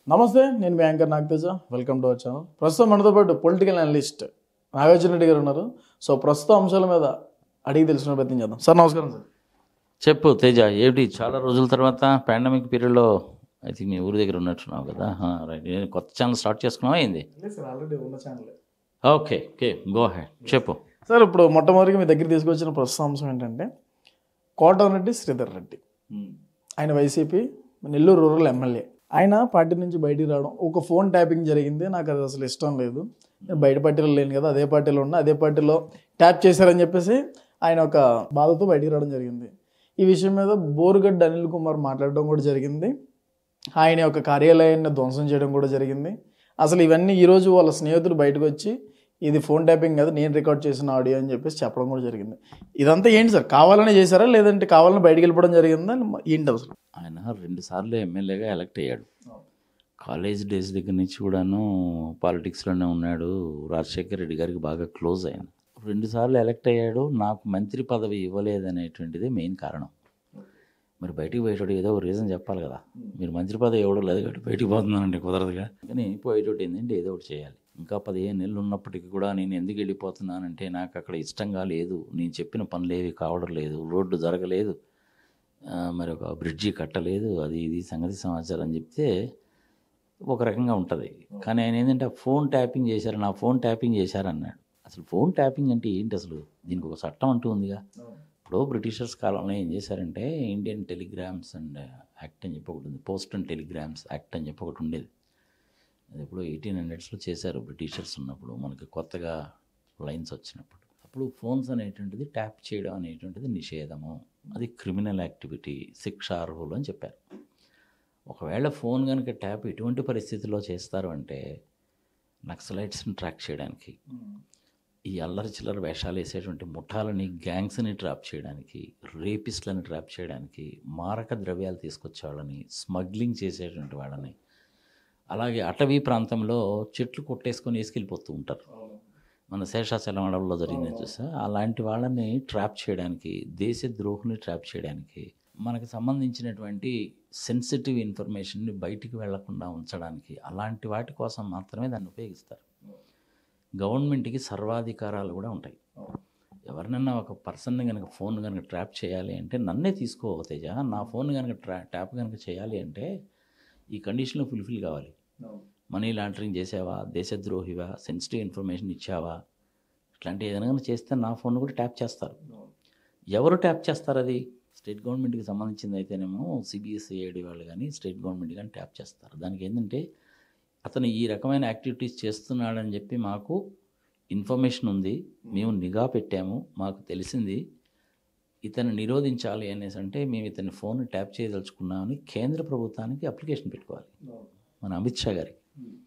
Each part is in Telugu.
నమస్తే నేను మీ anchor Nagateja welcome to our channel ప్రస్తుతం మనతో పాటు పొలిటికల్ అనలిస్ట్ నాగార్జున రెడ్డి గారు ఉన్నారు సో ప్రస్తుత అంశాల మీద అడిగి తెలుసుకునే ప్రయత్నం చేద్దాం సార్ నమస్కారం సార్ చెప్పు తేజ ఏమిటి చాలా రోజుల తర్వాత పాండమిక్ పీరియడ్లో ఐ థింక్ మీ ఊరి దగ్గర ఉన్నట్టున్నావు కదా హా, రైట్ నేను కొత్త ఛానల్ స్టార్ట్ చేసుకున్నావా ఏంది సార్ ఆల్రెడీ ఉన్న channel okay okay go ahead చెప్పు సార్ ఇప్పుడు మొట్టమొదటిగా మీ దగ్గర తీసుకొచ్చిన ప్రస్తుత అంశం ఏంటంటే కోటరెడ్డి శ్రీధర్ రెడ్డి ఆయన వైసీపీ నెల్లూరు రూరల్ ఎమ్మెల్యే ఆయన పార్టీ నుంచి బయటికి రావడం ఒక ఫోన్ ట్యాపింగ్ జరిగింది నాకు అది అసలు ఇష్టం లేదు నేను బయట పార్టీలో లేను కదా అదే పార్టీలో ఉన్నా అదే పార్టీలో ట్యాప్ చేశారని చెప్పేసి ఆయన ఒక బాధతో బయటికి రావడం జరిగింది ఈ విషయం మీద బోరుగడ్డ అనిల్ కుమార్ మాట్లాడడం కూడా జరిగింది ఆయన యొక్క కార్యాలయాన్ని ధ్వంసం చేయడం కూడా జరిగింది అసలు ఇవన్నీ ఈరోజు వాళ్ళ స్నేహితులు బయటకు వచ్చి ఇది ఫోన్ ట్యాపింగ్ కాదు నేను రికార్డ్ చేసిన ఆడియో అని చెప్పేసి చెప్పడం కూడా జరిగింది ఇదంతా ఏంటి సార్ కావాలనే చేశారా లేదంటే కావాలని బయటికి వెళ్ళిపోవడం జరిగిందా ఏంటి అసలు ఆయన రెండు సార్లు ఎమ్మెల్యేగా ఎలక్ట్ అయ్యాడు కాలేజ్ డేస్ దగ్గర నుంచి కూడాను పాలిటిక్స్లోనే ఉన్నాడు రాజశేఖర్ రెడ్డి గారికి బాగా క్లోజ్ అయ్యాను రెండు సార్లు ఎలక్ట్ అయ్యాడు నాకు మంత్రి పదవి ఇవ్వలేదనేటువంటిది మెయిన్ కారణం మరి బయటికి పోయేటోడు ఏదో ఒక రీజన్ చెప్పాలి కదా మీరు మంత్రి పదవి ఇవ్వడం లేదు కాబట్టి బయటికి పోతున్నానండి కుదరదుగా కానీ పోయేటోటి ఏంటంటే ఏదో ఒకటి చేయాలి ఇంకా పదిహేను నెలలు ఉన్నప్పటికీ కూడా నేను ఎందుకు వెళ్ళిపోతున్నానంటే నాకు అక్కడ ఇష్టంగా లేదు నేను చెప్పిన పనులు ఏవి కావడం లేదు రోడ్డు జరగలేదు ఆ, మరి ఒక బ్రిడ్జి కట్టలేదు అది ఇది సంగతి సమాచారం అని చెప్తే ఒక రకంగా ఉంటుంది కానీ ఆయన ఏంటంటే ఫోన్ ట్యాపింగ్ చేశారు నా ఫోన్ ట్యాపింగ్ చేశారు అన్నాడు అసలు ఫోన్ ట్యాపింగ్ అంటే ఏంటి అసలు దీనికి ఒక చట్టం అంటూ ఉందిగా ఇప్పుడు బ్రిటిషర్స్ కాలంలో ఏం చేశారంటే ఇండియన్ టెలిగ్రామ్స్ అండ్ యాక్ట్ అని చెప్పి ఒకటి ఉంది పోస్ట్ అండ్ టెలిగ్రామ్స్ యాక్ట్ అని చెప్పి ఒకటి ఉండేది అది ఎప్పుడో ఎయిటీన్ హండ్రెడ్స్లో చేశారు బ్రిటిషర్స్ ఉన్నప్పుడు మనకి కొత్తగా లైన్స్ వచ్చినప్పుడు అప్పుడు ఫోన్స్ అనేటువంటిది ట్యాప్ చేయడం అనేటువంటిది నిషేధము అది క్రిమినల్ యాక్టివిటీ శిక్షార్హులు అని చెప్పారు ఒకవేళ ఫోన్ కనుక ట్యాప్ ఎటువంటి పరిస్థితిలో చేస్తారు అంటే నక్సలైట్స్ని ట్రాక్ చేయడానికి ఈ అల్లరి చిల్లర వేషాలు వేసేటువంటి ముఠాలని గ్యాంగ్స్ని ట్రాప్ చేయడానికి రేపిస్ట్లని ట్రాప్ చేయడానికి మారక ద్రవ్యాలు తీసుకొచ్చే వాళ్ళని స్మగ్లింగ్ చేసేటువంటి వాళ్ళని అలాగే అటవీ ప్రాంతంలో చెట్లు కొట్టేసుకొని వేసుకెళ్ళిపోతూ ఉంటారు మన శేషాచలం అడవుల్లో జరిగింది చూసా అలాంటి వాళ్ళని ట్రాప్ చేయడానికి దేశద్రోహుని ట్రాప్ చేయడానికి మనకు సంబంధించినటువంటి సెన్సిటివ్ ఇన్ఫర్మేషన్ని బయటికి వెళ్లకుండా ఉంచడానికి అలాంటి వాటి కోసం మాత్రమే దాన్ని ఉపయోగిస్తారు గవర్నమెంట్కి సర్వాధికారాలు కూడా ఉంటాయి ఎవరినన్నా ఒక పర్సన్ని కనుక ఫోన్ కనుక ట్రాప్ చేయాలి అంటే నన్నే తీసుకో తేజ నా ఫోన్ కనుక ట్రా ట్యాప్ కనుక చేయాలి అంటే ఈ కండిషన్లో ఫుల్ఫిల్ కావాలి మనీ లాండరింగ్ చేసావా దేశద్రోహివా సెన్సిటివ్ ఇన్ఫర్మేషన్ ఇచ్చావా ఇట్లాంటి ఏదైనా కనుక చేస్తే నా ఫోన్ కూడా ట్యాప్ చేస్తారు ఎవరు ట్యాప్ చేస్తారు అది స్టేట్ గవర్నమెంట్కి సంబంధించింది అయితేనేమో సిబిఎస్ఈ ఏడి వాళ్ళు కానీ స్టేట్ గవర్నమెంట్ కానీ ట్యాప్ చేస్తారు దానికి ఏంటంటే అతను ఈ రకమైన యాక్టివిటీస్ చేస్తున్నాడని చెప్పి మాకు ఇన్ఫర్మేషన్ ఉంది మేము నిఘా పెట్టాము మాకు తెలిసింది ఇతను నిరోధించాలి అనేసి అంటే మేము ఇతని ఫోన్ ట్యాప్ చేయదలుచుకున్నామని కేంద్ర ప్రభుత్వానికి అప్లికేషన్ పెట్టుకోవాలి మన అమిత్ షా గారికి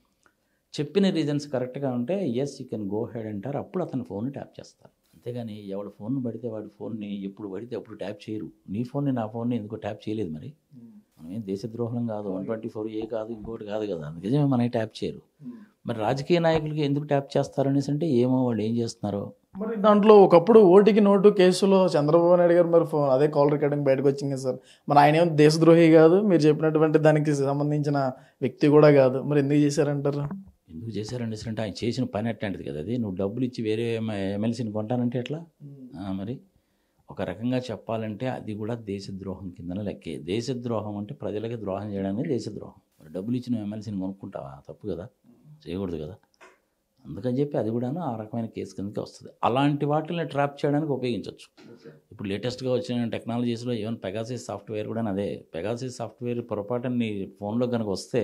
చెప్పిన రీజన్స్ కరెక్ట్గా ఉంటే yes you can go ahead అంటారు అప్పుడు అతని ఫోన్ ట్యాప్ చేస్తారు అంతేగాని ఎవడి ఫోన్ పడితే వాడి ఫోన్ని ఎప్పుడు పడితే అప్పుడు ట్యాప్ చేయరు నీ ఫోన్ని నా ఫోన్ని ఎందుకో ట్యాప్ చేయలేదు మరి మనం ఏం దేశద్రోహం కాదు వన్ ట్వంటీ ఫోర్ ఏ కాదు ఇంకోటి కాదు కదా అందుకే మనకి ట్యాప్ చేయరు మరి రాజకీయ నాయకులకి ఎందుకు ట్యాప్ చేస్తారు అనేసి అంటే ఏమో వాళ్ళు ఏం చేస్తున్నారో మరి దాంట్లో ఒకప్పుడు ఓటికి నోటు కేసులో చంద్రబాబు నాయుడు గారు మరి ఫోన్ అదే కాల్ రికార్డింగ్ బయటకు వచ్చింది కదా సార్ మరి ఆయన ఏమో దేశద్రోహి కాదు మీరు చెప్పినటువంటి దానికి సంబంధించిన వ్యక్తి కూడా కాదు మరి ఎందుకు చేశారంటారు ఎందుకు చేశారండి అంటే ఆయన చేసిన పని అట్లాంటిది కదా అది నువ్వు డబ్బులు ఇచ్చి వేరే ఎమ్మెల్సీని కొంటానంటే ఎట్లా ఆ, మరి ఒక రకంగా చెప్పాలంటే అది కూడా దేశద్రోహం కిందన లెక్కే దేశద్రోహం అంటే ప్రజలకి ద్రోహం చేయడానికి దేశద్రోహం మరి డబ్బులు ఇచ్చిన ఎమ్మెల్సీని కొనుక్కుంటావా తప్పు కదా చేయకూడదు కదా అందుకని చెప్పి అది కూడాను ఆ రకమైన కేసు కిందకి వస్తుంది అలాంటి వాటిని ట్రాప్ చేయడానికి ఉపయోగించవచ్చు ఇప్పుడు లేటెస్ట్గా వచ్చిన టెక్నాలజీస్లో ఈవెన్ పెగాసిస్ సాఫ్ట్వేర్ కూడా అదే పెగాసిస్ సాఫ్ట్వేర్ పొరపాటున నీ ఫోన్లో కనుక వస్తే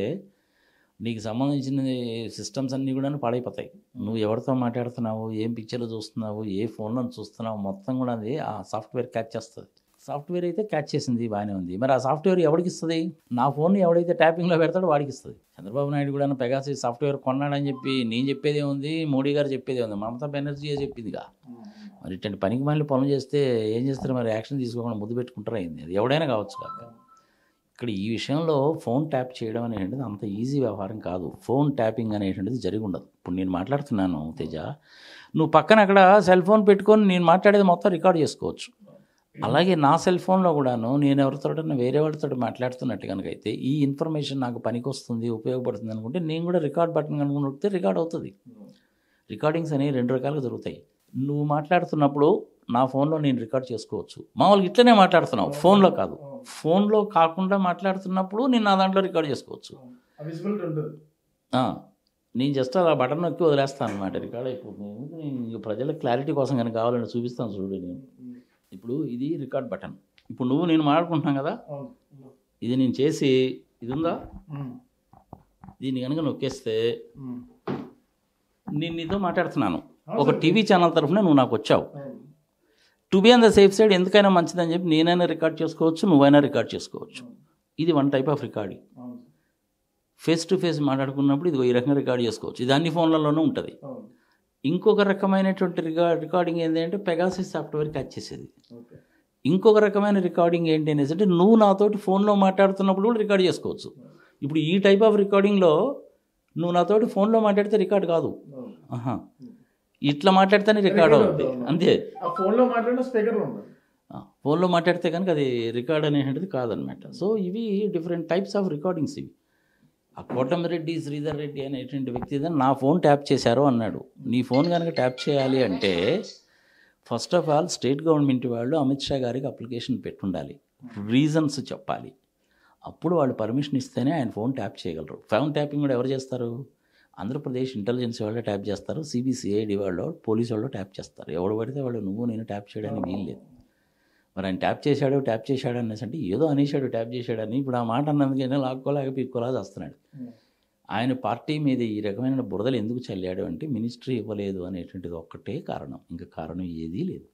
నీకు సంబంధించిన సిస్టమ్స్ అన్నీ కూడా పాడైపోతాయి నువ్వు ఎవరితో మాట్లాడుతున్నావు ఏం పిక్చర్లు చూస్తున్నావు ఏ ఫోన్లో చూస్తున్నావు మొత్తం కూడా అది ఆ సాఫ్ట్వేర్ క్యాచ్ చేస్తుంది సాఫ్ట్వేర్ అయితే క్యాచ్ చేసింది బాగానే ఉంది మరి ఆ సాఫ్ట్వేర్ ఎవరికి ఇస్తుంది నా ఫోన్ ఎవడైతే ట్యాపింగ్లో పెడతాడో వాడికి ఇస్తుంది చంద్రబాబు నాయుడు కూడా పెగాసి సాఫ్ట్వేర్ కొన్నాడని చెప్పి నేను చెప్పేది ఉంది మోడీ గారు చెప్పేది ఉంది మమతా బెనర్జీ చెప్పిందిగా మరి ఇట్లాంటి పనికి మళ్ళీ పనులు చేస్తే ఏం చేస్తారు మరి యాక్షన్ తీసుకోకుండా ముద్దు పెట్టుకుంటారా అయింది అది ఎవడైనా కావచ్చు కాక ఇక్కడ ఈ విషయంలో ఫోన్ ట్యాప్ చేయడం అనేటువంటిది అంత ఈజీ వ్యవహారం కాదు ఫోన్ ట్యాపింగ్ అనేటువంటిది జరిగి ఉండదు ఇప్పుడు నేను మాట్లాడుతున్నాను తేజ నువ్వు పక్కన అక్కడ సెల్ ఫోన్ పెట్టుకొని నేను మాట్లాడేది మొత్తం రికార్డ్ చేసుకోవచ్చు అలాగే నా సెల్ ఫోన్లో కూడాను నేను ఎవరితోటన్నా వేరే వాళ్ళతో మాట్లాడుతున్నట్టు కనుక అయితే ఈ ఇన్ఫర్మేషన్ నాకు పనికొస్తుంది ఉపయోగపడుతుంది అనుకుంటే నేను కూడా రికార్డ్ బటన్ కనుక నొక్కితే రికార్డ్ అవుతుంది రికార్డింగ్స్ అనేవి రెండు రకాలుగా దొరుకుతాయి నువ్వు మాట్లాడుతున్నప్పుడు నా ఫోన్లో నేను రికార్డ్ చేసుకోవచ్చు మామూలుగా ఇట్లనే మాట్లాడుతున్నావు ఫోన్లో కాదు ఫోన్లో కాకుండా మాట్లాడుతున్నప్పుడు నేను నా దాంట్లో రికార్డ్ చేసుకోవచ్చు విజిబిలిటీ ఉంటుంది ఆ, నేను జస్ట్ అలా బటన్ నొక్కి వదిలేస్తాను అనమాట రికార్డ్ అయిపోతుంది ఎందుకు నేను ఇంక ప్రజల క్లారిటీ కోసం కనుక కావాలని చూపిస్తాను చూడు నేను ఇప్పుడు ఇది రికార్డ్ బటన్ ఇప్పుడు నువ్వు నేను మాట్లాడుకుంటున్నాం కదా ఇది నేను చేసి ఇది ఉందా దీన్ని కనుక నొక్కేస్తే నేను నీతో మాట్లాడుతున్నాను ఒక టీవీ ఛానల్ తరఫున నువ్వు నాకు వచ్చావు to be on the safe side ఎందుకైనా మంచిదని చెప్పి నేనైనా రికార్డ్ చేసుకోవచ్చు నువ్వైనా రికార్డ్ చేసుకోవచ్చు ఇది one type of recording face to face మాట్లాడుకున్నప్పుడు ఇది ఈ రకంగా రికార్డ్ చేసుకోవచ్చు ఇది అన్ని ఫోన్లలోనూ ఉంటుంది ఇంకొక రకమైనటువంటి రికా రికార్డింగ్ ఏంటంటే పెగాసిస్ సాఫ్ట్వేర్ క్యాచ్ చేసేది ఇంకొక రకమైన రికార్డింగ్ ఏంటి అనేసి అంటే నువ్వు నాతోటి ఫోన్లో మాట్లాడుతున్నప్పుడు కూడా రికార్డ్ చేసుకోవచ్చు ఇప్పుడు ఈ టైప్ ఆఫ్ రికార్డింగ్లో నువ్వు నాతోటి ఫోన్లో మాట్లాడితే రికార్డ్ కాదు ఆహా. ఇట్లా మాట్లాడితేనే రికార్డ్ అవుతుంది అంతే ఆ ఫోన్లో మాట్లాడిన స్పీకర్లో ఉంటుంది ఆ, ఫోన్లో మాట్లాడితే కనుక అది రికార్డ్ అనేటువంటిది కాదనమాట సో ఇవి డిఫరెంట్ టైప్స్ ఆఫ్ రికార్డింగ్స్ ఇవి ఆ కోటమిరెడ్డి శ్రీధర్ రెడ్డి అనేటువంటి వ్యక్తి ఏదైనా నా ఫోన్ ట్యాప్ చేశారు అన్నాడు నీ ఫోన్ కనుక ట్యాప్ చేయాలి అంటే first of all state government వాళ్ళు అమిత్ షా గారికి అప్లికేషన్ పెట్టుండాలి రీజన్స్ చెప్పాలి అప్పుడు వాళ్ళు పర్మిషన్ ఇస్తేనే ఆయన ఫోన్ ట్యాప్ చేయగలరు ఫోన్ ట్యాపింగ్ కూడా ఎవరు చేస్తారు ఆంధ్రప్రదేశ్ ఇంటెలిజెన్స్ వాళ్ళే ట్యాప్ చేస్తారు సిబిసిఐడి వాళ్ళు పోలీసు వాళ్ళు ట్యాప్ చేస్తారు ఎవడు పడితే వాళ్ళు నువ్వు నేను ట్యాప్ చేయడానికి వీలు లేదు మరి ఆయన ట్యాప్ చేశాడు ట్యాప్ చేశాడు అనేసి అంటే ఏదో అనేసాడు ట్యాప్ చేశాడని ఇప్పుడు ఆ మాట అన్నందుకైనా లాక్కోలేక పీక్కోలా వస్తున్నాడు ఆయన పార్టీ మీద ఈ రకమైన బురదలు ఎందుకు చల్లాడు అంటే మినిస్ట్రీ ఇవ్వలేదు అనేటువంటిది ఒక్కటే కారణం ఇంకా కారణం ఏదీ లేదు